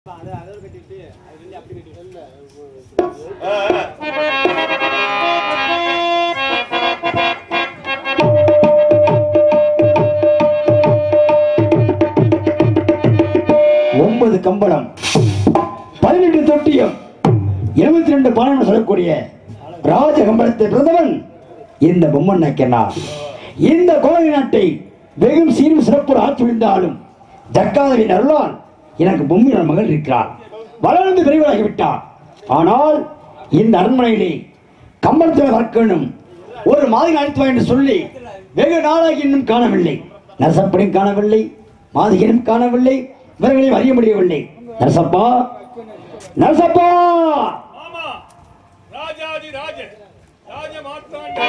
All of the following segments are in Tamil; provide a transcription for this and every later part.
ஒன்பது கம்பளம் பதினெட்டு தொட்டியம் இருபத்தி ரெண்டு பானம் சொல்லக்கூடிய ராஜ கம்பளத்தை பிறந்தவன் இந்த பொம்மன் நக்கனார் இந்த கோவை நாட்டை வெகும் சீரும் சிறப்பு ஆட்சி விழுந்தாலும் ஜக்காதவின் அருளால் எனக்கு பொம்மையின் மகள் இருக்கிறார் வளர்ந்து விரைவாகிவிட்டார் ஆனால் இந்த அரண்மனையிலே கம்பளத்தில் வர்க்கணும் ஒரு மாதிரி அழைத்து வா என்று சொல்லி வெகு நாளாகி இன்னும் காணவில்லை நரசப்பனையும் காணவில்லை மாதிகனும் காணவில்லை இவர்களையும் அறிய முடியவில்லை நரசப்பா நரசப்பா ஆமா ராஜாதி ராஜ ராஜ மாத்தாண்டி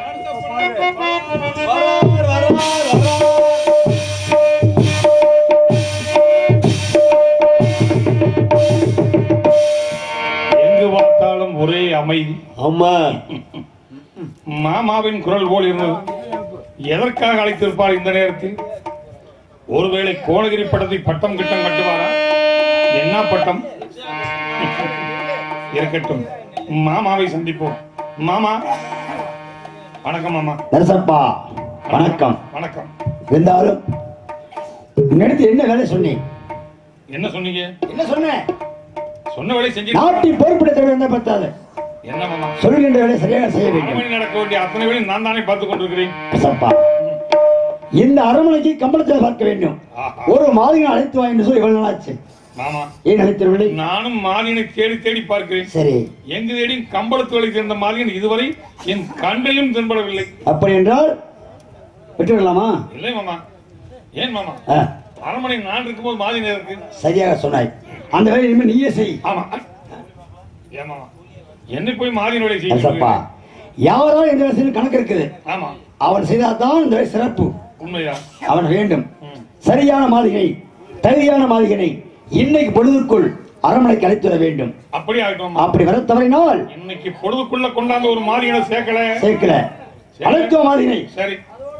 நரசப்பனார் எங்கு பார்த்தாலும் ஒரே அமைதி அம்மா மாமாவின் குரல் போல் இருந்தது எதற்காக அழைத்திருப்பார் இந்த நேரத்தில் ஒருவேளை கோணகிரி பட்டத்தை பட்டம் கிட்டம் கட்டுவாரா என்ன பட்டம் இருக்கட்டும் மாமாவை சந்திப்போம் மாமா வணக்கம் மாமா நரசப்பா வணக்கம் வணக்கம் இருந்தாலும் உன்னிடத்து என்ன வேலை சொன்னேன் என்ன சொன்னீங்க என்ன சொன்னேன் சொன்ன வேலை செஞ்சு நாட்டை பொறுப்பிடத்த வேண்டிய பத்தாது என்ன மாமா சொல்கின்ற வேலை சரியாக செய்ய வேண்டும் அரண்மனை நடக்க வேண்டிய அத்தனை வேலை நான் தானே பார்த்துக் கொண்டிருக்கிறேன் நரசப்பா இந்த அரண்மனைக்கு கம்பளத்தில் பார்க்க வேண்டும் ஆஹா. ஒரு மாதிரி அழைத்து வா என்று சொல்லி இவ்வளவு நாளாச்சு மாமா ஏன் அழைத்திருவில்லை நானும் மாலினை தேடி தேடி பார்க்கிறேன் சரி எங்கு தேடி கம்பளத்து வேலை சேர்ந்த மாலியன் இதுவரை என் கண்ணிலும் தென்படவில்லை அப்படி என்றால் விட்டுவிடலாமா இல்லை மாமா ஏன் மாமா ஆ, அரண்மனை நான் இருக்கும்போது மாதிரி இருக்கு சரியாக சொன்னாய் அந்த வேலை இனிமேல் நீயே செய் ஆமா ஏன் மாமா என்னை போய் மாதிரி வேலை செய்ய நரசப்பா சொல்லுவீங்க? யாராலும் இந்த வேலை கணக்கு இருக்குது ஆமா அவன் செய்தால்தான் இந்த வேலை சிறப்பு உண்மையா அவன் வேண்டும் ம். சரியான மாதிரியை தகுதியான மாதிரிகளை இன்னைக்கு பொழுதுக்குள் அரண்மனைக்கு அழைத்து வர வேண்டும் அப்படி ஆகட்டும் மாமா. அப்படி வர தவறினால் இன்னைக்கு பொழுதுக்குள்ள கொண்டாந்து ஒரு மாதிரிகளை சேர்க்கல சேர்க்கல அழைத்தோ மாதிரினை சரி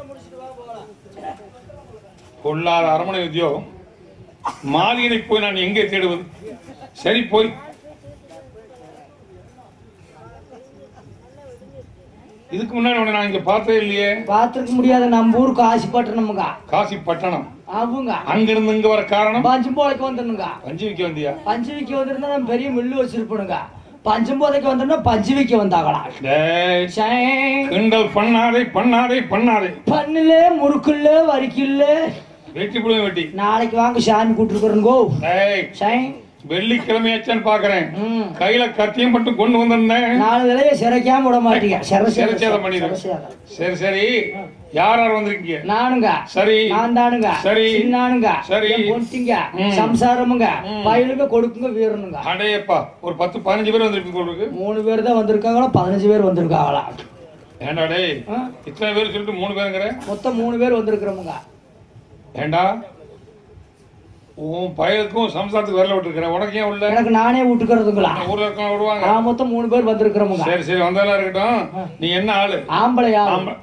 பொல்லாத அரண்மனை உத்தியோகம் மாலியனை போய் நான் எங்கே தேடுவது சரி போய் இதுக்கு முன்னாடி உன்னை நான் இங்க பார்த்ததே இல்லையே பாத்துருக்க முடியாத நம்ம ஊர் காசி பட்டணமுங்க காசி பட்டணம் அவங்க அங்கிருந்து இங்க வர காரணம் பஞ்சம்போதைக்கு வந்துடணுங்க பஞ்சு விக்க வந்தியா பஞ்சு விக்க வந்திருந்தா நம்ம பெரிய மில்லு வச்சிருப்பணுங்க பஞ்சம்போதைக்கு வந்தோம்னா பஞ்சு விக்க வந்தாங்களா டேய், சே. கிண்டல் பண்ணாதே பண்ணாதே பண்ணாதே பண்ணுல முறுக்குல்ல வரிக்குல்ல வெட்டி புடுங்க வெட்டி நாளைக்கு வாங்க சாமி கூட்டிருக்கிறோங்கோ டேய், சே. வெள்ளிக்கிழமையாச்சான்னு பாக்குறேன் ம். கையில கத்தியும் மட்டும் கொண்டு வந்திருந்தேன் நாலு தடவை சிறைக்காம விட மாட்டீங்க சிறை சிறை சேதம் பண்ணிடு. சரி சரி யார் யார் வந்திருக்கீங்க நானுங்க சரி நான் தானுங்க சரி. சின்னானுங்க சரி. என் பொட்டிங்க ம். சம்சாரமுங்க பயிலுங்க கொடுக்குங்க வீரனுங்க அடையப்பா ஒரு பத்து பதினஞ்சு பேர் வந்திருக்கு போல மூணு பேர் தான் வந்திருக்காங்களா பதினஞ்சு பேர் வந்திருக்காங்களா ஏண்டா டேய் ஆ? இத்தனை பேர் சொல்லிட்டு மூணு பேருங்கிற மொத்தம் மூணு பேர் வந்திருக்கிறோமுங்க ஏண்டா உன் பயலுக்கும் சம்சாரத்துக்கு வரல விட்டுருக்கிறேன் உனக்கு ஏன் உள்ள எனக்கு நானே விட்டுக்கிறதுங்களா ஊர்ல இருக்கலாம் விடுவாங்க நான் மொத்தம் மூணு பேர் வந்திருக்கிறோமுங்க சரி சரி வந்தாலும் இருக்கட்டும் நீ என்ன ஆளு ஆம்பளையா ஆம்பளை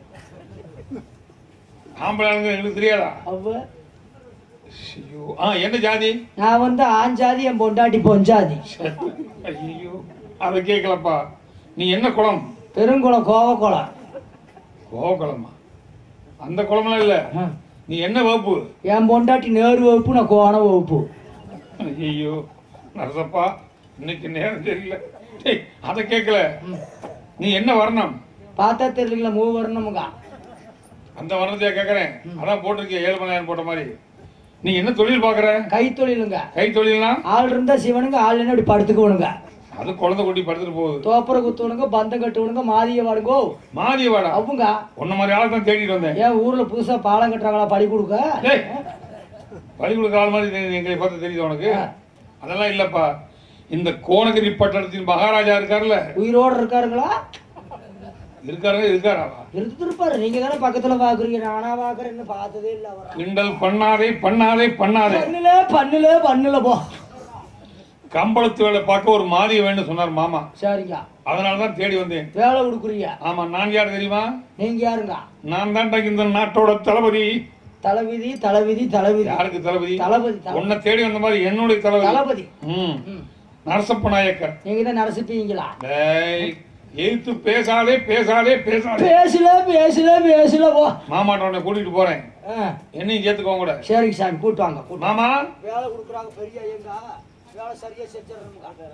ஆம்பளை ஆளுங்க எங்களுக்கு தெரியாதா அவ்வ ஐயோ ஆ என்ன ஜாதி நான் வந்து ஆஞ்சாதி என் பொண்டாட்டி பொஞ்சாதி ஐயோ அதை கேட்கலப்பா நீ என்ன குளம் பெருங்குளம் கோவக்குளம் கோகுளமா அந்த குளம்லாம் இல்ல நீ என்ன வகுப்பு என் பொண்டாட்டி நேரு வகுப்பு நான் கோண வகுப்பு ஐயோ நரசப்பா இன்னைக்கு நேரம் தெரியல டேய் அதை கேட்கல நீ என்ன வர்ணம் பார்த்தா தெரியலீங்களா மூ வரணுமுங்க அந்த வர்ணத்தையா கேட்கறேன் அதான் போட்டிருக்கேன் ஏழு மணி நேரம் போட்ட மாதிரி நீ என்ன தொழில் பாக்குற கைத்தொழிலுங்க கை தொழில்னா ஆள் இருந்தா சிவனுங்க ஆள் என்ன இப்படி படுத்துக்குவனுங்க அது குழந்தை குட்டி படுத்துட்டு போகுது தோப்புற குத்துவனுங்க பந்தம் கட்டுவனுங்க மாதிய வாடுங்கோ மாதியவாடா அவங்க உன்ன மாதிரி ஆளை தான் தேடிட்டு வந்தேன் ஏன் ஊர்ல புதுசா பாலம் கட்டுறாங்களா படி கொடுக்க டேய் பழி கொடுக்க ஆள் மாதிரி தெரி- எங்களை பார்த்து தெரியுது உனக்கு அதெல்லாம் இல்லப்பா இந்த கோணகிரி பட்டணத்தின் மகாராஜா இருக்காருல்ல உயிரோட இருக்காருங்களா இருக்காரு இருக்காரா இருப்பாரு நீங்க தானே பக்கத்துல பாக்குறீங்க நானா பாக்குறேன்னு பார்த்ததே இல்ல அவரை கிண்டல் பண்ணாதே பண்ணாதே பண்ணாதே பண்ணுல பண்ணுல பண்ணுல போ கம்பளத்து வேலை பார்க்க ஒரு மாதிய வேண்டும் சொன்னார் மாமா சரிங்க அதனாலதான் தேடி வந்தேன் வேலை கொடுக்குறீங்க ஆமா நான் யார் தெரியுமா நீங்க யாருங்க நான் தான் இந்த நாட்டோட தளபதி தலைவிதி தலைவிதி தலைவிதி யாருக்கு தளபதி தளபதி தளபதி. உன்னை தேடி வந்த மாதிரி என்னுடைய தளபதி தளபதி ம் ம். நரசப்ப நாயக்கர் நீங்க தான் நரசிப்பீங்களா டேய், எதிர்த்து பேசாதே பேசாதே பேசாதே பேசல பேசல பேசல போ மாமாட்ட உன்னை கூட்டிட்டு போறேன் ஆ, என்னையும் சேர்த்துக்கோங்க கூட சரிங்க சாமி கூட்டு வாங்க கூட்டு வாங்க. மாமா வேலை கொடுக்குறாங்க பெரிய ஐயங்க வேலை சரியா செஞ்சிடணுங்க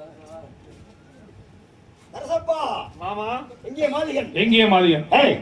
நரசப்பா மாமா எங்கே மாளிகன் எங்கேயே மாதிரியன் ஏய்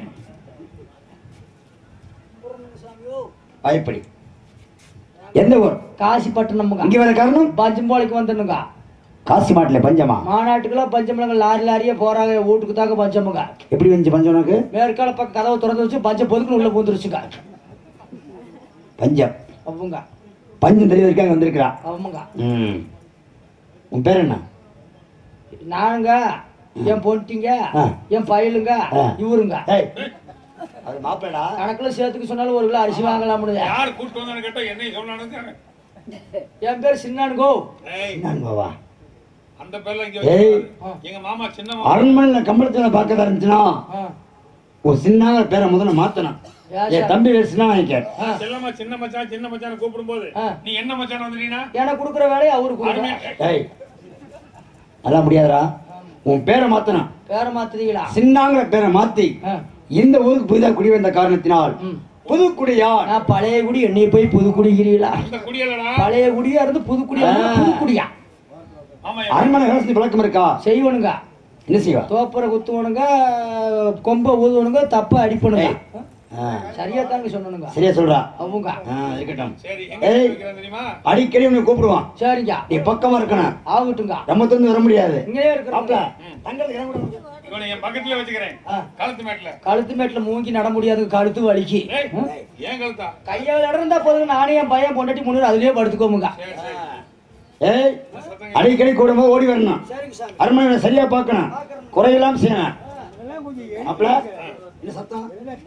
பயப்படி எந்த ஊர் காசிப்பட்டினமுங்க இங்க வர காரணம் பஞ்சம்போலைக்கு வந்துடணுங்க காசி மாட்டுல பஞ்சமா மாநாட்டுக்கெல்லாம் பஞ்சமில்லங்க லாரி லாரியே போறாங்க வீட்டுக்கு தாங்க பஞ்சமுங்க எப்படி வந்து பஞ்சம் உனக்கு மேற்கால பக்கம் கதவை திறந்து வச்சு பஞ்சம் பொதுக்குன்னு உள்ள பூந்துருச்சுங்க பஞ்சம் அவங்க பஞ்சம் தெரியவதற்காக வந்திருக்கிறான் அவங்க ம் உன் பேர் என்ன நானுங்க என் பொட்டிங்க ஆ. என் பயலுங்க ஆ. இவருங்க ஏய் அது மாப்பிளடா கணக்குல சேர்த்துக்கு சொன்னாலும் ஒரு கிலோ அரிசி வாங்கலாம் யார் கூட்டு வந்தான்னு கேட்டா என்னையும் சொல்லணும் என் பேர் சின்னானுகோ என்னங்க வா அந்த பேர்ல இங்க ஏய். வச்சிருக்காரு. எங்க மாமா சின்ன மாமா அரண்மனையில கம்பளத்துல பார்க்கதா இருந்துச்சுன்னா ஆ. ஒரு சின்ன பேரை முதல்ல மாத்தணும் யா என் சார். தம்பி பேர் சின்ன நினைக்க செல்லம்மா சின்ன மச்சான் சின்ன மச்சான் கூப்பிடும் போது ஆ. நீ என்ன மச்சான் வந்துட்டீங்கன்னா எனக்கு கொடுக்குற வேலையை அவரு அருமையா கொடுக்குற ஏய் அதெல்லாம் முடியாதுடா உன் பேரை மாத்தணும் பேரை மாத்துறீங்களா சின்னாங்கிற பேரை மாத்தி ஆ. இந்த ஊருக்கு புதிதாக குடி வந்த காரணத்தினால் ம். புதுக்குடியார் நான் பழைய குடி என்னைய போய் புது குடிக்கிறீங்களா அந்த குடியலடா பழைய குடியா இருந்து புது குடியா இருந்து ஆ. புது குடியா ஆமா அரண்மனை கலசி பழக்கம் இருக்கா செய்வனுங்க என்ன செய்வா தோப்பரை குத்துவனுங்க கொம்ப ஊதுவனுங்க தப்ப அடிப்பணுங்க ஏய். ஆ, சரியா தாங்க சொன்னனுங்க சரியா சொல்றா அவங்க ஆ, இருக்கட்டும் சரி எங்க ஏய். வைக்கிறேன் தெரியுமா அடிக்கடி உன்னை கூப்பிடுவான் சரிங்க நீ பக்கமா இருக்கணும் ஆகட்டுங்க நம்ம தந்து வர முடியாது இங்கேயே இருக்கிறாப்ல தங்களுக்கு இடம் கொடு. இவனை என் பக்கத்துல வச்சுக்கிறேன் ஆ. கழுத்து மேட்ல கழுத்து மேட்ல மூங்கி நட முடியாது கழுத்து வலிக்கு ஏய், ஏன் கழுத்தா கையால் இடம் இருந்தா போதுங்க நானே என் பையன் பொண்டாட்டி முன்னூறு அதுலயே படுத்துக்கோமுங்க சரி சரி ஏய் அடிக்கடி கூடும்போது ஓடி வரணும் சரிங்க சார் அரண்மனை சரியா பார்க்கணும் குறையெல்லாம் செய்யணும் அப்பல என்ன சத்தம்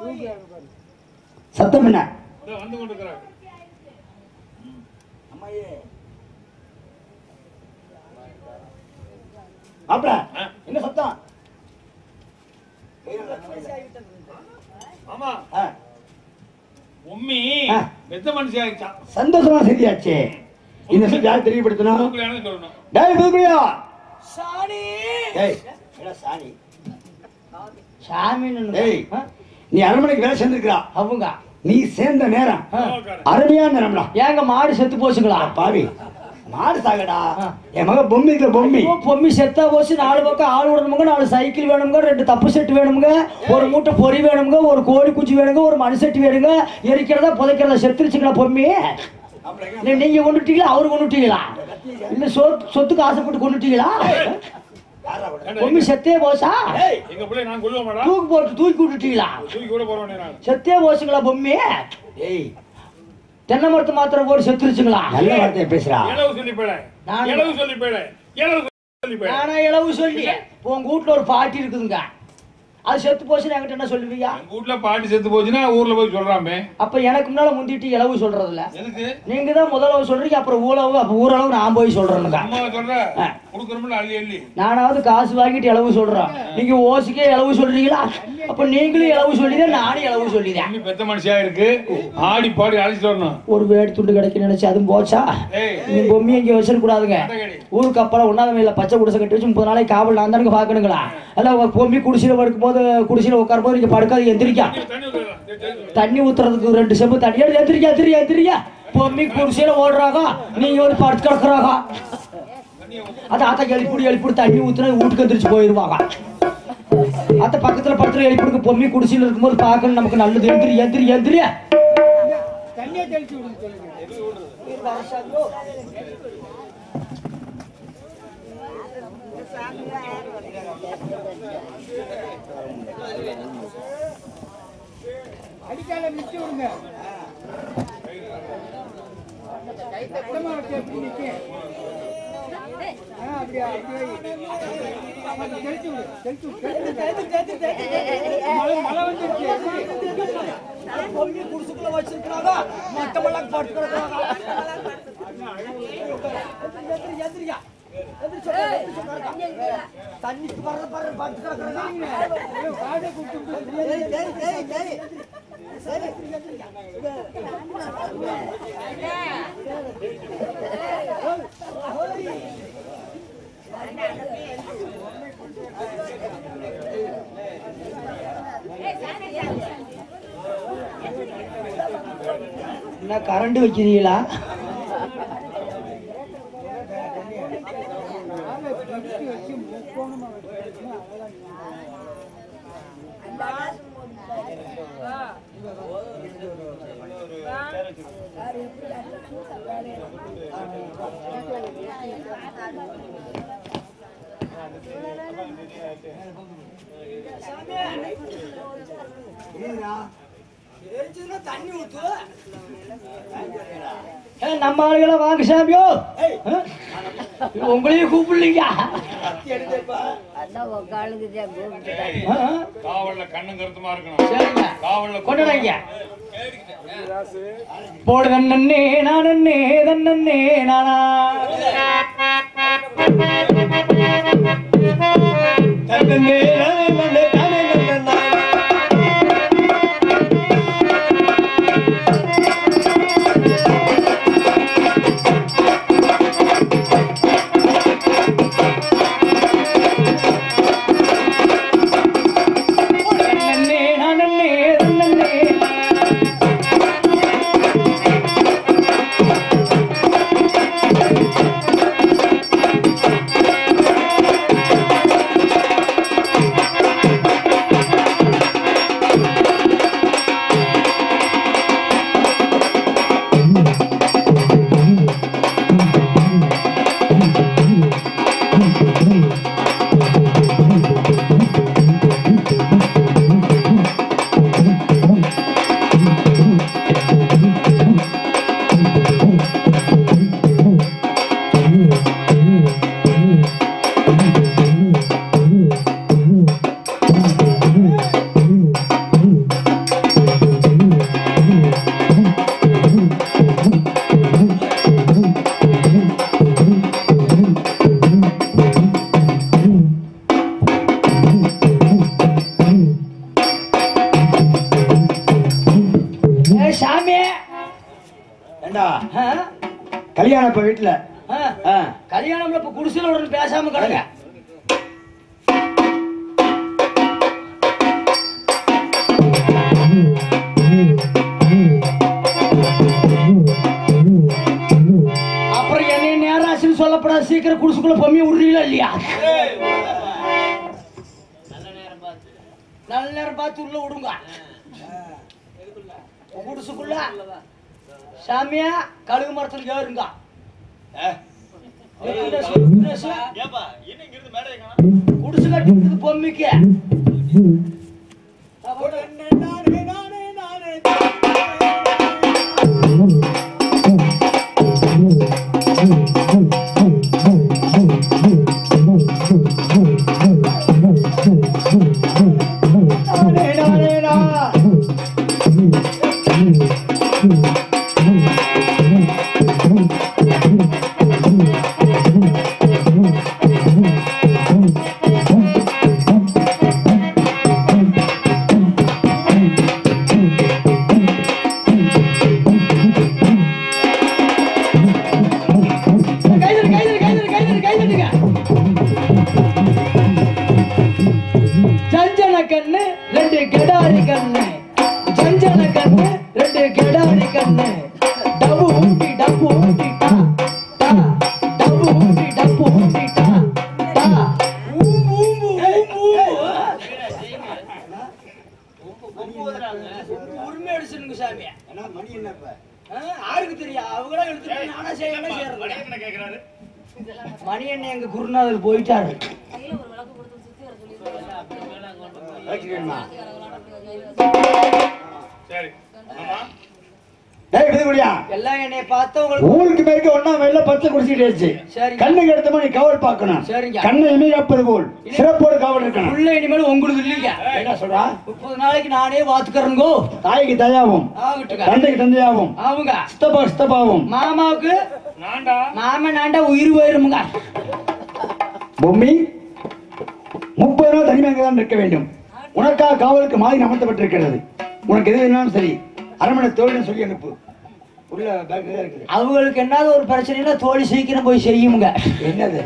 சத்தம் என்ன இதோ வந்து கொண்டிருக்கிறார் அப்பல என்ன சத்தம் ஆமா ஆ, உம்மி ஆ. பெத்த மனுஷி ஆயிடுச்சான் சந்தோஷமா செய்தியாச்சே இந்த விஷயம் யார் தெரியப்படுத்தணும் தூக்குலையானு சொல்லணும் டேய் புதுக்குடியா சாணி டேய் என்னடா சாணி சாமி டேய் நீ அரண்மனைக்கு வேலை செஞ்சிருக்கிறா அவங்க நீ சேர்ந்த நேரம் ஆ. அருமையான நேரம்டா ஏங்க மாடு செத்து போச்சுங்களா பாவி மாடு சாகடா ஆ. என் மக பொம்மி இருக்கிற பொம்மி ஐயோ, பொம்மி செத்தா போச்சு நாலு பக்கம் ஆள் விடணுங்க நாலு சைக்கிள் வேணுங்க ரெண்டு தப்பு செட்டு வேணுங்க ஒரு மூட்டை பொறி வேணுங்க ஒரு கோழி குஞ்சு வேணுங்க ஒரு மண் செட்டு வேணுங்க எரிக்கிறதா புதைக்கிறதா செத்துருச்சுங்களா பொம்மி இல்ல, நீங்க கொண்டுட்டீங்களா அவரு கொண்டுட்டீங்களா இல்ல சொத்து சொத்துக்கு ஆசைப்பட்டு கொண்டுட்டீங்களா பொம்மி செத்தே போச்சா எங்க பிள்ளை நான் கொல்லுவேன் தூக்கு போட்டு தூக்கி விட்டுட்டீங்களா தூக்கி கூட போறவனே நான் செத்தே போச்சுங்களா பொம்மி ஏய் தென்னை மரத்து மாத்திரை போட்டு செத்துருச்சுங்களா நல்ல வார்த்தையை பேசுறா இளவு சொல்லி போயிட நான் இளவு சொல்லி போயிட இளவு சொல்லி போயிட நானா இளவு சொல்லி உங்க வீட்டுல ஒரு பாட்டி இருக்குதுங்க அது செத்து போச்சுன்னு என்கிட்ட என்ன சொல்லுவீங்க எங்க வீட்டுல பாட்டி செத்து போச்சுன்னா ஊர்ல போய் சொல்றாமே அப்ப எனக்கு முன்னால முந்திட்டு இளவு சொல்றதுல எதுக்கு நீங்க தான் முதலவு சொல்றீங்க அப்புறம் ஊழவு அப்ப ஊரளவு நான் போய் சொல்றேனுங்க அம்மா சொல்ற ஆ. குடுக்கறோம்ல அள்ளி அள்ளி நானாவது காசு வாங்கிட்டு இளவு சொல்றேன் நீங்க ஓசிக்கே இளவு சொல்றீங்களா அப்ப நீங்களும் இளவு சொல்லிதான் நானும் இளவு சொல்லிதேன் அம்மி பெத்த மனுஷியா இருக்கு ஆடி பாடி அழைச்சிட்டு வரணும் ஒரு வேடு துண்டு கிடைக்க நினைச்சு அதுவும் போச்சா ஏய் நீ பொம்மி இங்க வச்சிடக்கூடாதுங்க அட்டகடி. ஊருக்கு அப்புறம் ஒன்னாவது மேல பச்சை குடிசை கட்டி வச்சு முப்பது நாளைக்கு காவல் நான் தானுங்க பாக்கணுங்களா அதான் ஒரு பொம்மி குடிசையில படுக்கும் போது குடிசையில உட்காரும் போது நீங்க படுக்காது எந்திரிக்கா தண்ணி ஊத்தலாம். சரி, சரி, சரி. தண்ணி ஊத்துறதுக்கு ரெண்டு செம்பு தண்ணி எடுத்து எந்திரிக்கா எந்திரிக்கா எந்திரிக்கா பொம்மி குடிசையில ஓடுறாங்க நீங்க வந்து படுத்து கிடக்குறாங்க அத அத்த எழுப்பிடி எழுப்பிடி தண்ணி ஊத்துனா வீட்டுக்கு எந்திரிச்சு போயிருவாங்க அத்த பக்கத்துல படுத்துல எழுப்பிடுக்கு பொம்மி குடிசையில இருக்கும்போது பார்க்கணும் நமக்கு நல்லது எந்திரி எந்திரி எந்திரி அடிக்கால நிச்சு விடுங்க சத்தமா வச்சு எப்படி நிக்க ஆ, அப்படியா அப்படியே அப்படி தெளிச்சு விடு தெளிச்சு விடு தெளிச்சு விடு. மழை மழை வந்துருச்சு பொம்மி குடிசுக்குள்ள வச்சிருக்கிறாங்க மத்தவெல்லாம் படுத்து கிடக்குறாங்க எந்திரி, எந்திரியா. எந்திரி சொல்றேன், எந்திரி சொல்றேன். தண்ணிக்கு வர்ற பாரு படுத்து கிடக்குறாங்க காதை கூப்பிட்டு ஏய், ஏய், ஏய், ஏய். என்ன கரண்ட் வைக்கிறீங்களா ஏ, நம்ம ஆளுகளை வாங்க சாமியோ ஆ? உங்களையும் கூப்பிடலீங்க அதான் உக்காளுக்கு கூப்பிட்டுட்டாங்க ஆ, ஆ. காவல்ல கண்ணும் கருத்துமா இருக்கணும் சரிங்க காவல்ல கொண்டுடாங்க போடு தன்னே நானே தன்னே நானா தன்னே நானே நானே நானே நன்னே நானே தன்னே ஏ சாமி ஏண்டா ஆ? கல்யாணம் இப்ப வீட்டுல ஆ. ஆ. கல்யாணம்ல இப்ப குடிசையில உடனே பேசாம கிடங்க அப்புறம் என்னை நேராசின்னு சொல்லப்படாது சீக்கிரம் குடிசுக்குள்ள பொம்மி விடுறீங்களா இல்லையா நல்ல நேரம் பார்த்து உள்ள விடுங்க குடிசுக்குள்ள சாமியா கழுகு மரத்துல ஏறுங்க குடிசு கட்டி விடுது பொம்மிக்கு நானே, நானே, நான். கைதட்டு, கைதட்டு, கைதட்டு, கைதட்டு, கைதட்டுங்க. ஜஞ்சன கண்ணு ரெண்டு கெடாரி கண்ணு ஜஞ்சன கண்ணு ரெண்டு கெடாரி கண்ணு டபு ஊட்டி டப்பு ஊட்டி டா டா டபு ஊட்டி டப்பு ஊட்டி டா டா ஊம்பு ஊம்பு ஊம்பு உரிமை அடிச்சுங்க சாமி ஆ, யாருக்கு தெரியும் அவங்களா எடுத்துட்டு நானா செய்யணும் செய்யறது கேக்குறாரு மணி அண்ணன் எங்க குருநாதர் போயிட்டாரு சரி ஆமா டேய் விடுமுடியா எல்லாம் என்னைய பார்த்தா உங்களுக்கு ஊருக்கு மேற்கு ஒன்னா மேல பத்து குடிச்சிட்டு சரிங்க. கண்ணுக்கு எடுத்த மாதிரி காவல் பார்க்கணும் சரிங்க. கண்ணை இமை காப்பது போல் சிறப்போடு காவல் இருக்கணும் உள்ள இனிமேல் உங்களுக்கு இல்லைங்க என்ன சொல்றா முப்பது நாளைக்கு நானே பாத்துக்கிறேங்கோ தாய்க்கு தயாவும் ஆகட்டுங்க தந்தைக்கு தந்தையாவும் அவங்க சித்தப்பா சித்தப்பாவும் மாமாவுக்கு நான்டா மாமன் நாண்டா உயிர் போயிருமுங்க பொம்மி முப்பது நாள் தனிமையாக தான் இருக்க வேண்டும் உனக்காக காவலுக்கு மாதிரி அமர்த்தப்பட்டிருக்கிறது உனக்கு எது வேணாலும் சரி அரண்மனை தோழின்னு சொல்லி அனுப்பு உள்ள பேக் தான் இருக்குது அவங்களுக்கு என்னது ஒரு பிரச்சனைனா தோழி சீக்கிரம் போய் செய்யுங்க என்னது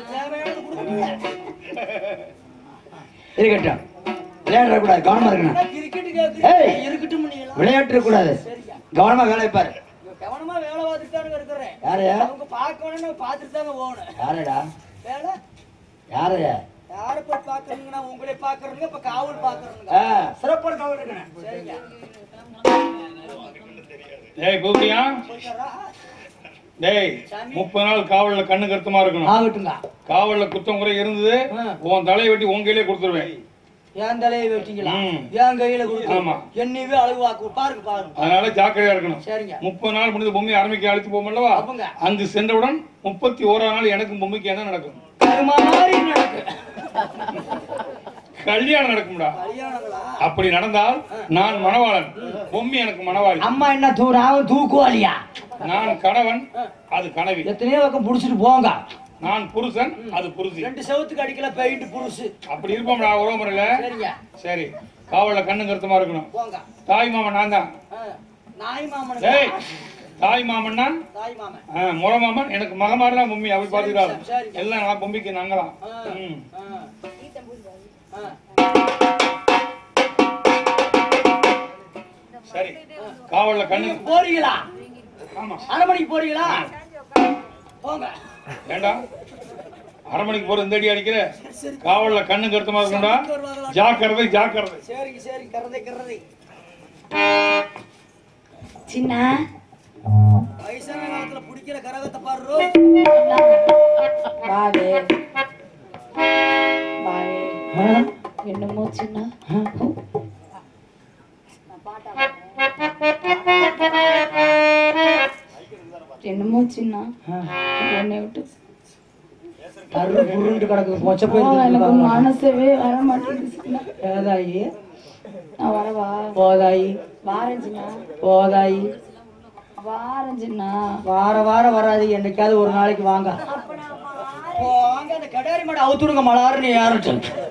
இருக்கட்டும் விளையாடக்கூடாது கவனமா இருக்கணும் ஏய். இருக்கட்டும் விளையாட்டு கூடாது கவனமா வேலை பாரு கவனமா வேலை பார்த்துட்டு தானுங்க இருக்கிறேன் யாரையா அவங்க பார்க்கணும்னு பார்த்துட்டு தாங்க போகணும் யாரடா வேலை யாரையா யாரை போய் பார்க்கறீங்கன்னா உங்களே பார்க்கறீங்க இப்ப காவல் பார்க்கறீங்க ஆ, சிறப்பான கவனம் இருக்கணும் சரிங்க ஏய் பூக்கியா டேய் முப்பது நாள் காவல்ல கண்ணு கருத்துமா இருக்கணும் ஆகட்டுங்க காவல்ல குத்தம் குறை இருந்தது உன் தலையை வெட்டி உன் கையிலே கொடுத்துருவேன் என் தலையை வெட்டிங்களா ம். என் கையில கொடுத்து ஆமா. என்னையவே அழகு வாக்கு பாருங்க பாருங்க அதனால ஜாக்கிரதையா இருக்கணும் சரிங்க முப்பது நாள் முடிந்து பொம்மை அரமைக்கு அழைத்து போமல்லவா ஆமாங்க. அங்கு சென்றவுடன் முப்பத்தி ஓராம் நாள் எனக்கும் பொம்மைக்கு என்ன நடக்கும் கருமாரி நடக்கு கல்யாணம் நடக்கும்டா கல்யாணங்களா அப்படி நடந்தால் நான் மணவாளன் பொம்மி எனக்கு மணவாளி அம்மா என்ன தூ நான் தூக்குவாளியா நான் கணவன் அது கனவி எத்தனையோ பக்கம் புடிச்சிட்டு போங்க நான் புருஷன் அது புருஷி ரெண்டு செவத்துக்கு அடிக்கல பெயிண்ட் புருசு அப்படி இருப்போம்டா உறவு முறையில சரிங்க சரி காவல்ல கண்ணு கருத்துமா இருக்கணும் போங்க தாய் மாமன் நான் தான் ஆ, நாய் மாமன் டேய் தாய் மாமன் நான் தாய் மாமன் ஆ, முறை மாமன் எனக்கு மகமாரினா பொம்மி அப்படி பாத்துக்கிறாரு சரிங்க. எல்லாம் நான் பொம்மிக்கு நாங்க தான் ஆ. ம். ஆ. ஆ. சரி காவல்ல கண்ணு போறீங்களா ஆமா அரமணிக்கு போறீங்களா போங்க வேண்டாம் அரமணிக்கு போற இந்த அடி அடிக்கிற காவல்ல கண்ணு கருத்துமா இருக்கணும்டா ஜாக்கிரதை ஜாக்கிரதை சரிங்க சரி கறதை கறதை சின்ன வயசான காலத்துல பிடிக்கிற கரகத்தை பாரு வாவே வாவே என்னமோ சின்ன என்னமோ சின்ன என்னை விட்டு கரு புருண்டு கிடக்குது மொச்ச ஓ, எனக்கு போய் மனசவே வர மாட்டேங்குது சின்ன ஏதாயி நான் வரவா போதாயி வாரேன் சின்ன போதாயி வாரேன் சின்ன வார வாரம் வராது என்னைக்காவது ஒரு நாளைக்கு வாங்க வாங்க அந்த கடாரி மாடு அவுத்துடுங்க மலாருன்னு யாருட்டு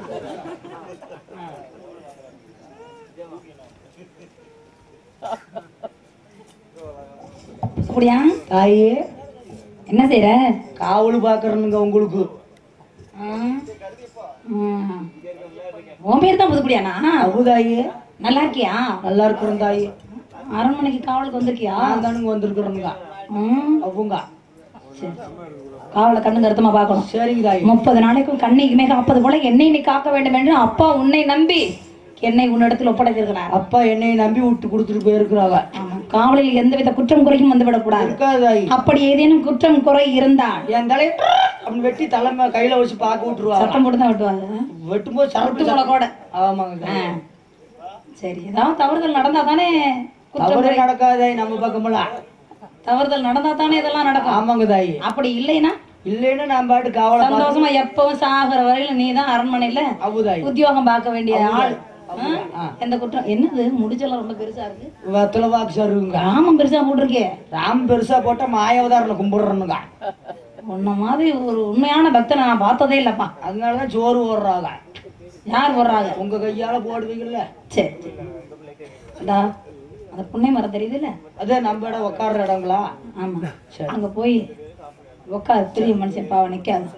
அப்படியா தாயே என்ன செய்யற காவல் பாக்குறனுங்க உங்களுக்கு ஆ? ம். உன் பேர் தான் புதுக்குடியானா அவுதாயே நல்லா இருக்கியா நல்லா இருக்கிறோம் தாயே அரண்மனைக்கு காவலுக்கு வந்திருக்கியா நான் தானுங்க வந்திருக்கிறோங்க ம். அவங்க சரி. காவலை கண்ணு கருத்தமா பார்க்கணும் சரிங்க தாயே முப்பது நாளைக்கும் கண்ணைக்குமே காப்பது போல என்னை நீ காக்க வேண்டும் என்று அப்பா உன்னை நம்பி என்னை உன்னிடத்தில் ஒப்படைத்திருக்கிறார் அப்பா என்னை நம்பி விட்டு கொடுத்துட்டு போயிருக்கிறாங்க ஆமா காவலில் எந்தவித குற்றம் குறையும் வந்து விடக்கூடாது இருக்காது தாயி அப்படி ஏதேனும் குற்றம் குறை இருந்தால் என் தலையை அப்படின்னு வெட்டி தலைமை கையில வச்சு பார்க்க விட்டுருவாங்க சட்டம் போட்டு தான் வெட்டுவாங்க வெட்டும்போது சரட்டு முளை கூட. ஆமாங்க ஆ. தாயி. சரி ஏதாவது தவறுதல் நடந்தா தானே குற்றம் தவறு குறை நடக்காதே நம்ம பக்கமெல்லாம் தவறுதல் நடந்தா தானே இதெல்லாம் நடக்கும் ஆமாங்க தாயி அப்படி இல்லைன்னா இல்லைன்னா நான் பாட்டு காவலை பார்த்து சந்தோஷமா எப்பவும் சாகிற வரையில நீ தான் அரண்மனையில அவுதாயி உத்தியோகம் பார்க்க வேண்டிய ஆள் ஆ. ஆ? எந்த குற்றம் என்னது முடிச்செல்லாம் ரொம்ப பெருசா இருக்கு வெத்தலை வாக்கு சருங்க கிராமம் பெருசா போட்டிருக்கே ராம் பெருசா போட்டா மாயாவதாரனை கும்பிடுறனுங்க உன்ன மாதிரி ஒரு உண்மையான பக்தனை நான் பார்த்ததே இல்லப்பா அதனாலதான் சோறு ஓடுறாங்க யார் வர்றாங்க உங்க கையால போடுவீங்கல்ல சரி டா அந்த புண்ணை மரம் தெரியுதுல்ல அதே நம்ம இடம் உட்கார்ற இடங்களா ஆமா சரி. அங்க போய் உட்காரு பெரிய மனுஷன் பாவம் நிக்காது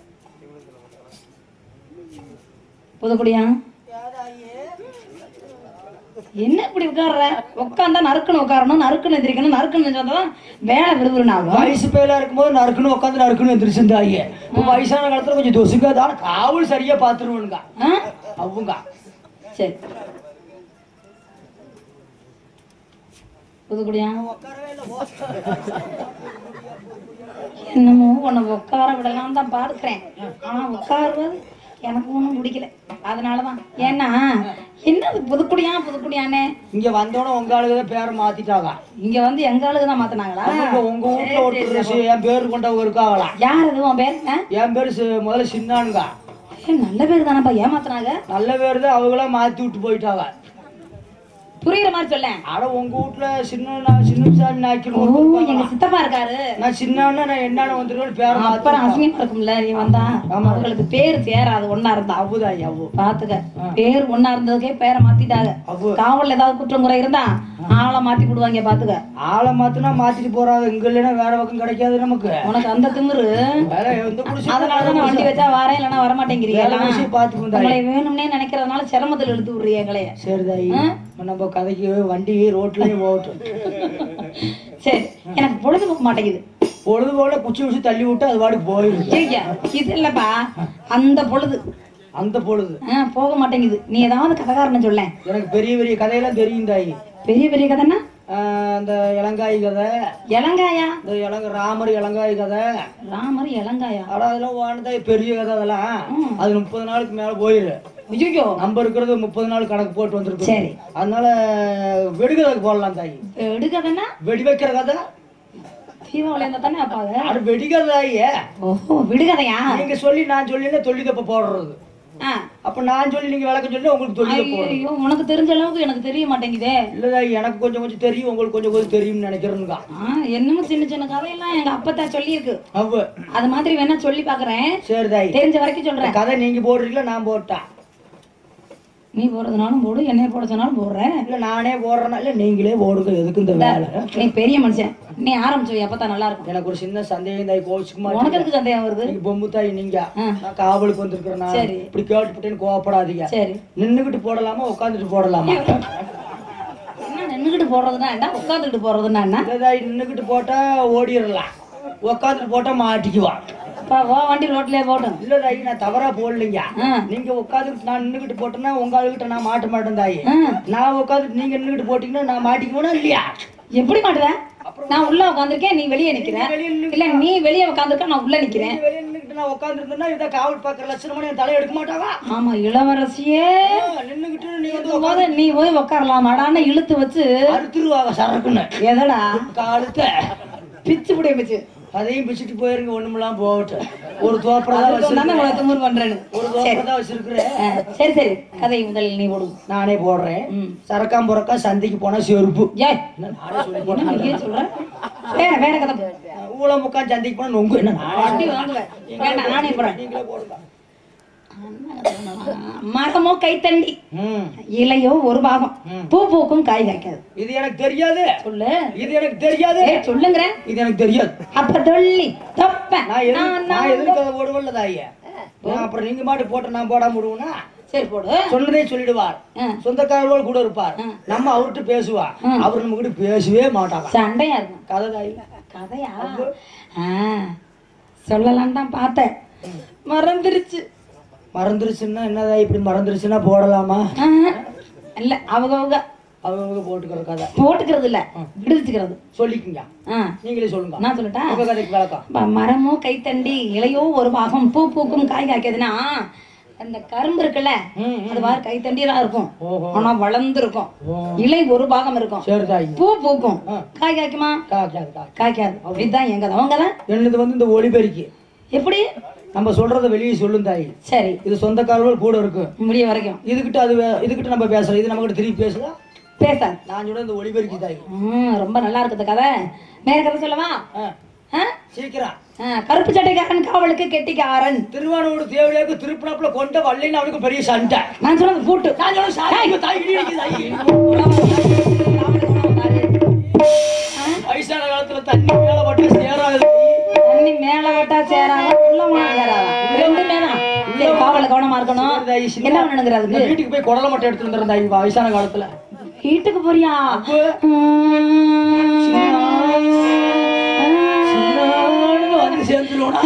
புதுக்குடியா என்ன இப்படி உட்கார்ற உட்காந்தா நறுக்குன்னு உட்காரணும் நறுக்குன்னு எந்திரிக்கணும் நறுக்குன்னு எந்திரிச்சாதான் வேலை விறுவிறுன்னு ஆகும் வயசு பேலா இருக்கும்போது நறுக்குன்னு உட்காந்து நறுக்குன்னு எந்திரிச்சிருந்தாங்க இப்ப வயசான காலத்துல கொஞ்சம் தொசுக்காது ஆனா காவல் சரியா பாத்துருவானுங்க ஆ? அவங்க சரி புதுக்குடியா என்னமோ உன்னை உட்கார விடலாம் தான் பார்க்கிறேன் ஆனா உட்காருவது எனக்கு ஒன்றும் பிடிக்கல அதனாலதான் ஏன்னா என்னது புதுக்குடியா புதுக்குடியானே இங்க வந்தோடனே உங்க ஆளுங்க பேரை மாத்திட்டாங்க இங்க வந்து எங்க ஆளுக்கு தான் மாத்தினாங்களா அவங்க உங்க வீட்டுல ஒருத்தர் என் பேர் கொண்டவங்க இருக்காங்களா யார் அது உன் பேர் ஆ? என் பேரு சி- முதல்ல சின்னானுங்க ஏய், நல்ல பேர் தானப்பா ஏமாத்தினாங்க நல்ல பேர் தான் அவங்களா மாத்தி விட்டு போயிட்டாங்க புரியுற மாதிரி சொல்ல அட உங்க வீட்டுல சின்ன நான் சின்ன சாமி ஓ நாய்க்கணும் எங்க சித்தப்பா இருக்காரு நான் சின்ன நான் என்னன்னு வந்துருவேன் பேர அப்புறம் அசிங்கமா இருக்கும்ல நீ வந்தா அவங்களுக்கு பேர் சேராது ஒன்னா இருந்தா அவுதாய் அவு பாத்துக்க பேர் ஒன்னா இருந்ததுக்கே பேரை மாத்திட்டாங்க அவ்வு. காவல்ல ஏதாவது குற்றம் குறை இருந்தா ஆளை மாத்தி போடுவாங்க பாத்துக்க ஆளை மாத்தினா மாத்திட்டு போறாங்க இங்க இல்லைன்னா வேற பக்கம் கிடைக்காது நமக்கு உனக்கு அந்த திமிரு வேற எந்த புடிச்சு அதனாலதான் நான் வண்டி வச்சா வரேன் இல்லைன்னா வர மாட்டேங்கிறீங்க வேலை விஷயம் பார்த்துக்கணும் தாயி. உங்களை வேணும்னே நினைக்கிறதுனால சிரமத்துல எடுத்து விடுறீங்க எங்களைய சரி தாயி நம்ம கதைக்கு வண்டி ரோட்லயும் போகட்டும் சரி எனக்கு பொழுது போக மாட்டேங்குது பொழுது போல குச்சி குச்சி தள்ளி விட்டு அது பாட்டுக்கு போயிடுது ஐயா, இது இல்லப்பா அந்த பொழுது அந்த பொழுது ஆ, போக மாட்டேங்குது நீ ஏதாவது கதைக்காரன்னு சொல்ல எனக்கு பெரிய பெரிய கதையெல்லாம் தெரியும் தாயி பெரிய பெரிய கதைன்னா ஆஹ் அந்த இளங்காய் கதை இளங்காயா இந்த இளங்க ராமர் இளங்காய் கதை ராமர் இளங்காயா அட அதெல்லாம் வானதாய் பெரிய கதை அதெல்லாம் அது முப்பது நாளுக்கு மேல போயிரு ஐயோ நம்ம இருக்கிறது முப்பது நாள் கணக்கு போட்டு வந்திருக்கு சரி. அதனால வெடிகதைக்கு போடலாம் தாயி எடுக்கதைன்னா வெடி வைக்கிற கதை தீபாவளி இருந்தா தானே அப்பா அது அது வெடிகதாயே ஓஹோ விடுகதையா நீங்க சொல்லி நான் சொல்லினா சொல்லி தப்ப போடுறது ஆ. அப்ப நான் சொல்லி நீங்க விளக்கம் சொல்லி உங்களுக்கு சொல்லி தப்ப போடுறது ஐயோ உனக்கு தெரிஞ்ச அளவுக்கு எனக்கு தெரிய மாட்டேங்குதே இல்லதா எனக்கு கொஞ்சம் கொஞ்சம் தெரியும் உங்களுக்கு கொஞ்சம் கொஞ்சம் தெரியும்னு நினைக்கிறேனுக்கா ஆ, என்னமோ சின்ன சின்ன கதையெல்லாம் எங்க அப்பத்தா சொல்லியிருக்கு அவ்வ அது மாதிரி வேணா சொல்லி பாக்குறேன் சரி தாய் தெரிஞ்ச வரைக்கும் சொல்றேன் கதை நீங்க போடுறீங்களா நான் போட்டேன் நீ போடுறதுனாலும் போடு என்னைய போட சொன்னாலும் போடுறேன் இல்ல நானே போடுறேனா இல்ல நீங்களே போடுங்க எதுக்கு இந்த வேலை நீ பெரிய மனுஷன் நீ ஆரம்பிச்சு அப்பதான் நல்லா இருக்கும் எனக்கு ஒரு சின்ன சந்தேகம் தாய் கோச்சுக்க உனக்கு மாட்டேன் எதுக்கு சந்தேகம் வருது நீங்க பொம்பு தாய் நீங்க ஆ. நான் காவலுக்கு வந்திருக்கிறேன் நான் சரி. இப்படி கேட்டுப்பட்டேன்னு கோவப்படாதீங்க சரி நின்னுகிட்டு போடலாமா உட்காந்துட்டு போடலாமா என்ன நின்னுகிட்டு போடுறதுன்னா என்ன உட்காந்துக்கிட்டு போடுறதுன்னா என்ன இல்லதாய் நின்னுகிட்டு போட்டா ஓடிடலாம் உட்காந்துட்டு போட்டா மாட்டிக்குவான் அப்பா வா வண்டி ரோட்லயே போட்டும் இல்ல தாயி நான் தவறா போடலைங்க ஆ. நீங்க உட்காந்துட்டு நான் நின்னுகிட்டு போட்டேன்னா உங்க ஆளுகிட்ட நான் மாட்ட மாட்டேன் தாயி ஆ. நான் உட்காந்துட்டு நீங்க நின்னுகிட்டு போட்டீங்கன்னா நான் மாட்டிக்குவேனா இல்லையா எப்படி மாட்டுவேன் நான் உள்ள உட்காந்துருக்கேன் நீ வெளியே நிக்கிற இல்ல நீ வெளியே உட்காந்துருக்க நான் உள்ள நிக்கிறேன் நீ வெளியே நின்னுகிட்டு நான் உட்காந்துருந்தேன்னா இதை காவல் பாக்குற லட்சணமா என் தலை எடுக்க மாட்டாவா ஆமா இளவரசியே நின்னுகிட்டு நீ வந்து போது நீ போய் உட்காரலாமாடான்னு இழுத்து வச்சு அறுத்துருவாங்க சரக்குன்னு எதடா காலத்தை பிச்சு புடிய பிச்சு அதையும் பிச்சுட்டு போயிருங்க ஒண்ணுமெல்லாம் போகட்டும் ஒரு தோப்பரதான் அதுக்கு தானே வச்சிருக்கிறேன் உங்களை திமிர் பண்றேன்னு ஒரு சரி தோப்பரதான் வச்சிருக்கிறேன் ஆ, சரி சரி கதை முதல்ல நீ போடு நானே போடுறேன் ம். சரக்காம் புறக்கா சந்தைக்கு போனா செருப்பு ஏய் என்ன நானே சொல்லி என்ன போட்டேன் நீயே சொல்ற வேற வேற கதை போ. ஊழ முக்கா சந்தைக்கு போனா நொங்கு என்ன நானே வண்டி வாங்குவேன் வேண்டாம் நானே போறேன் நீங்களே போடுங்க மரமோ கைத்தண்டி ம். இலையோ ஒரு பாகம் பூ பூக்கும் காய் காய்க்காது இது எனக்கு தெரியாது சொல்லு இது எனக்கு தெரியாது ஏய் சொல்லுங்கிறேன் இது எனக்கு தெரியாது அப்ப தொல்லி தொப்ப நான் எது நான், நான் நான் எதுக்கு அதை போடுவல்ல தாயே நான் அப்புறம் நீங்க மாட்டு போட்டு நான் போடாம விடுவேனா சரி போடு சொன்னதே சொல்லிடுவார் ஆ. சொந்தக்காரர்கள் கூட இருப்பார் நம்ம அவர்கிட்ட பேசுவா அவர் நம்ம கிட்ட பேசவே மாட்டாங்க சண்டையா இருக்கும் கதை தாய் கதையா ஆ சொல்லலாம் தான் பார்த்தேன் மறந்துருச்சு மறந்துருச்சுன்னா என்னதா இப்படி மறந்துருச்சுன்னா போடலாமா ஆ, இல்ல அவங்க அவங்க அவங்க போட்டுக்கிற கதை போட்டுக்கிறது இல்ல விடுவிச்சுக்கிறது சொல்லிக்குங்க ஆ நீங்களே சொல்லுங்க நான் சொல்லட்டா உங்க கதைக்கு விளக்கம் ப- மரமோ கைத்தண்டி இலையோ ஒரு பாகம் பூ பூக்கும் காய் காய்க்காதுன்னா அந்த கரும்பு இருக்குல்ல ம், அது வார கைத்தண்டி தான் இருக்கும் ஓஹோ. ஆனா வளர்ந்து இருக்கும் இலை ஒரு பாகம் இருக்கும் சரி தாய் பூ பூக்கும் ஆ. காய் காய்க்குமா காக்காது காக்கா காய்க்காது இதுதான் எங்க அவங்க தான் என்னது வந்து இந்த ஒளிபெருக்கி எப்படி நம்ம சொல்றத வெளியே சொல்லும் தாய் சரி இது சொந்தக்காரர்கள் கூட இருக்கு முடிய வரைக்கும் இதுகிட்ட அது வே- இதுகிட்ட நம்ம பேசுறோம் இது நம்ம கிட்ட திருப்பி பேசுதா பேசாது நான் சொல்ற இந்த ஒளிபெருக்கி தாய் ம், ரொம்ப நல்லா இருக்குது கதை வேற கதை சொல்லவா ஆ, ஆ? சீக்கிரம் ஆ, கருப்பு சட்டைக்காரன் காவலுக்கு கெட்டிக்காரன் திருவானூர் தேவையாக்கு திருப்பினாப்புல கொண்ட வள்ளின்னு அவனுக்கு பெரிய சண்டை நான் சொன்னது பூட்டு நான் சொல்ல சாய் தாய் இடி இடிக்குது, தாய். வயசான காலத்துல தண்ணி மேல பட்டு சேராது தண்ணி மேல வட்டா சேராதா உள்ள போனா சேராதா ரெண்டுமே தான் சரி, காவல கவனமா இருக்கணும் தாய், சின்ன- என்ன பண்ணணுங்கிற இந்த அதுக்கு வீட்டுக்கு போய் குடலை மட்டும் எடுத்துட்டு வந்துடுறேன் தாய் வயசான காலத்துல வீட்டுக்கு போறியா அப்போ ம். சின்னாளுங்க வந்து சேர்ந்துருவோனா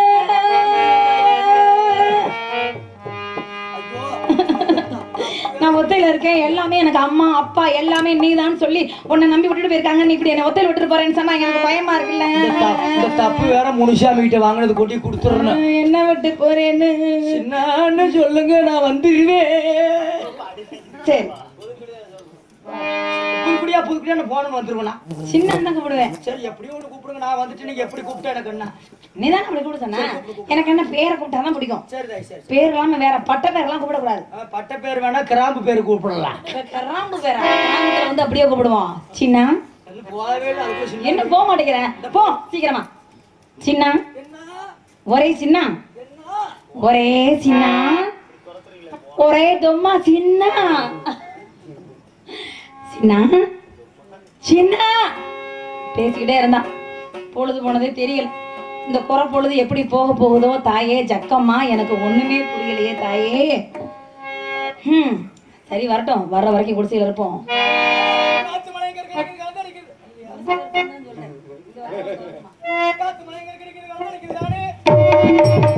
நான் ஒத்தையில இருக்கேன் எல்லாமே எனக்கு அம்மா அப்பா எல்லாமே நீதான் சொல்லி உன்னை நம்பி விட்டுட்டு போயிருக்காங்க நீ இப்படி என்ன ஒத்தையில விட்டுட்டு போறேன்னு சொன்னா எனக்கு பயமா இருக்குல்ல இந்த த- இந்த தப்பு வேற முனுசாமி கிட்ட வாங்கினது கொட்டி கொடுத்துறேன் என்ன விட்டு போறேன்னு சின்னான்னு சொல்லுங்க நான் வந்துருவேன் சரி புதுக்குடியா புதுக்குடியா போன வந்துருவேண்ணா சின்ன தான் கூப்பிடுவேன் சரி எப்படியும் ஒன்று கூப்பிடுங்க நான் வந்துட்டு நீங்க எப்படி கூப்பிட்டா எனக்கு என்ன நீ தான் அப்படி கூப்பிட சொன்ன எனக்கு என்ன பேரை கூப்பிட்டாதான் பிடிக்கும் சரி தாய் சரி பேர் இல்லாம வேற பட்ட பேர்லாம் கூப்பிடக்கூடாது ஆ, பட்ட பேர் வேணா கிராம்பு பேர் கூப்பிடலாம் இப்ப கராம்பு பேரா கிராமத்துல வந்து அப்படியே கூப்பிடுவோம் சின்ன அது போகவே இல்லை அதுக்கு சின்ன என்ன போக மாட்டேங்கிறேன் போ சீக்கிரமா சின்ன ஒரே சின்ன ஒரே சின்ன ஒரே தொம்மா சின்ன சின்ன சின்ன பேசிக்கிட்டே இருந்தான் பொழுது போனதே தெரியல இந்த குறை பொழுது எப்படி போக போகுதோ தாயே ஜக்கம்மா எனக்கு ஒண்ணுமே புரியலையே தாயே ஹம் சரி வரட்டும் வர்ற வரைக்கும் குடிசையில் இருப்போம் காத்து மழை இங்க இருக்கு, இங்க வந்து அடிக்குது. காத்து மழை இங்க இருக்கு, இங்க வந்து அடிக்குது தானே.